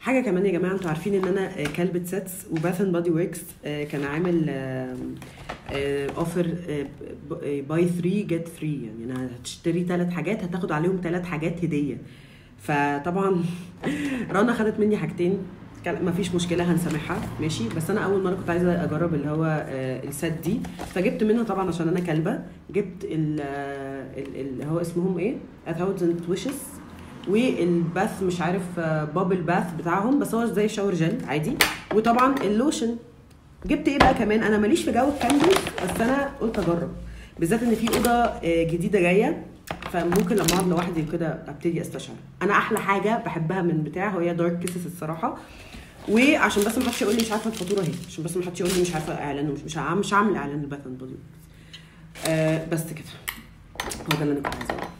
حاجه كمان يا جماعه انتوا عارفين ان انا آه، كلبة سيتس وباث اند بادي وركس كان عامل اوفر باي 3 جيت 3 يعني انا هتشتري ثلاث حاجات هتاخد عليهم ثلاث حاجات هديه فطبعا رنا خدت مني حاجتين كان- مفيش مشكله هنسامحها ماشي بس انا اول مره كنت عايزه اجرب اللي هو آه، السات دي فجبت منها طبعا عشان انا كلبه جبت ال- آه، ال- اللي هو اسمهم ايه؟ A thousand wishes والباث مش عارف بابل باث بتاعهم بس هو زي شاور جل عادي وطبعا اللوشن جبت ايه بقى كمان انا ماليش في جو الكاندلز بس انا قلت اجرب بالذات ان في اوضه آه، جديده جايه فممكن لما اقعد لوحدي كده ابتدي استشعر انا احلى حاجه بحبها من بتاع هي دارك كيسز الصراحه وعشان بس ما حدش يقول لي مش عارفه الفاتوره اهي عشان بس ما حدش يقول لي مش عارفه اعلان ومش مش هعمل مش هعمل اعلان الباث اند بودي آه بس كده هو ده اللي انا كنت عايزه أقوله.